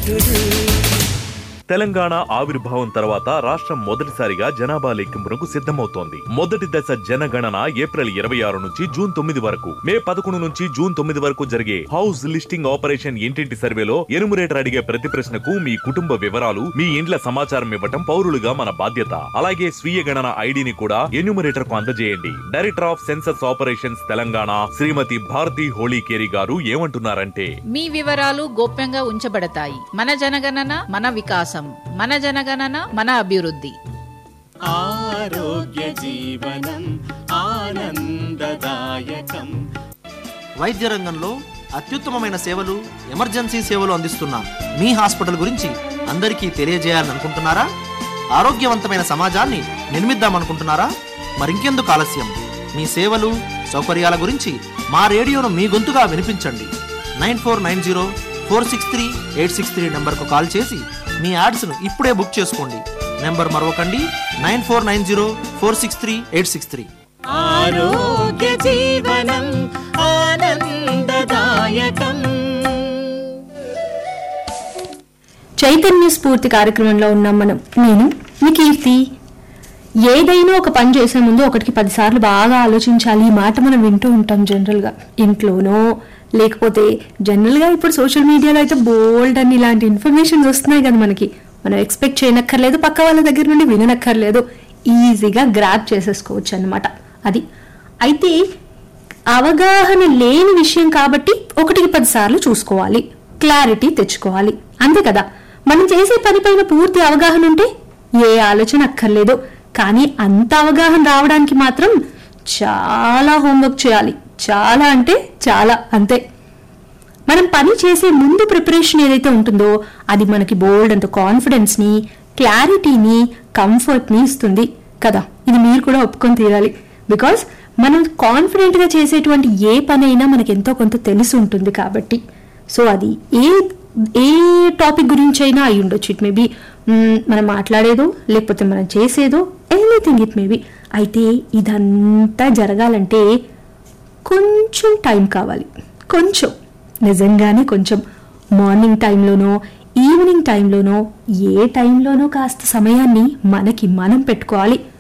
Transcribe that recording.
తెలంగాణ ఆవిర్భావం తర్వాత రాష్ట్రం మొదటిసారిగా జనాభా లెక్కింపునకు సిద్ధమవుతోంది మొదటి దశ జనగణన ఏప్రిల్ ఇరవై ఆరు నుంచి జూన్ తొమ్మిది వరకు మే పదకొండు నుంచి జూన్ తొమ్మిది వరకు జరిగే హౌస్ లిస్టింగ్ ఆపరేషన్ ఇంటింటి సర్వేలో ఎనుమరేటర్ అడిగే ప్రతి ప్రశ్నకు మీ కుటుంబ వివరాలు మీ ఇండ్ల సమాచారం ఇవ్వటం పౌరులుగా మన బాధ్యత అలాగే స్వీయ గణన ఐడిని కూడా ఎన్యూమరేటర్ కు అందజేయండి director of census operations Telangana Shrimati Bharati Holikeri garu ఏమంటున్నారంటే మీ వివరాలు గోప్యంగా ఉంచబడతాయి మన జనగణన మన వికాసం మన జనగణన మన అభివృద్ధి ఆరోగ్య జీవనం ఆనందదాయకం వైద్య రంగంలో అత్యుత్తమమైన సేవలు ఎమర్జెన్సీ సేవలు అందిస్తున్న మీ హాస్పిటల్ గురించి అందరికీ తెలియజేయాలని అనుకుంటున్నారా ఆరోగ్యవంతమైన సమాజాన్ని నిర్మిద్దామనుకుంటున్నారా మరింకెందుకు ఆలస్యం మీ సేవలు సౌకర్యాల గురించి మా రేడియోను మీ గొంతుగా వినిపించండి nine four nine zero four six three eight six three నెంబర్కు కాల్ చేసి మీ యాడ్స్ను ఇప్పుడే బుక్ చేసుకోండి నెంబర్ మరొకండి nine four nine zero four six three eight six three ఆరోగ్య జీవనం ఆనందదాయకం చైతన్య స్ఫూర్తి కార్యక్రమంలో ఉన్నాం మనం నేను మీ కీర్తి ఏదైనా ఒక పని చేసే ముందు ఒకటికి పదిసార్లు బాగా ఆలోచించాలి ఈ మాట మనం వింటూ ఉంటాం జనరల్గా ఇంట్లోనో లేకపోతే జనరల్గా ఇప్పుడు సోషల్ మీడియాలో అయితే బోల్డ్ అని ఇలాంటి ఇన్ఫర్మేషన్స్ వస్తున్నాయి కదా మనకి మనం ఎక్స్పెక్ట్ చేయనక్కర్లేదు పక్క వాళ్ళ దగ్గర నుండి విననక్కర్లేదు ఈజీగా గ్రాప్ చేసేసుకోవచ్చు అన్నమాట అది అయితే అవగాహన లేని విషయం కాబట్టి ఒకటికి పది సార్లు చూసుకోవాలి క్లారిటీ తెచ్చుకోవాలి అంతే కదా మనం చేసే పనిపైన పూర్తి అవగాహన ఉంటే ఏ ఆలోచన అక్కర్లేదు కానీ అంత అవగాహన రావడానికి మాత్రం చాలా హోంవర్క్ చేయాలి చాలా అంటే చాలా అంతే మనం పని చేసే ముందు ప్రిపరేషన్ ఏదైతే ఉంటుందో అది మనకి బోల్డ్ అంత కాన్ఫిడెన్స్ ని క్లారిటీని కంఫర్ట్ ని ఇస్తుంది కదా ఇది మీరు కూడా ఒప్పుకొని తీరాలి బికాస్ మనం కాన్ఫిడెంట్ గా చేసేటువంటి ఏ పనైనా మనకి ఎంతో కొంత తెలిసి ఉంటుంది కాబట్టి సో అది ఏ ఏ టాపిక్ గురించి అయినా అయి ఉండొచ్చు ఇట్ మేబీ మనం మాట్లాడేదో లేకపోతే మనం చేసేదో ఎనీథింగ్ ఇట్ మేబీ అయితే ఇదంతా జరగాలంటే కొంచెం టైం కావాలి కొంచెం నిజంగానే కొంచెం మార్నింగ్ టైంలోనో ఈవినింగ్ టైంలోనో ఏ టైంలోనో కాస్త సమయాన్ని మనకి మనం పెట్టుకోవాలి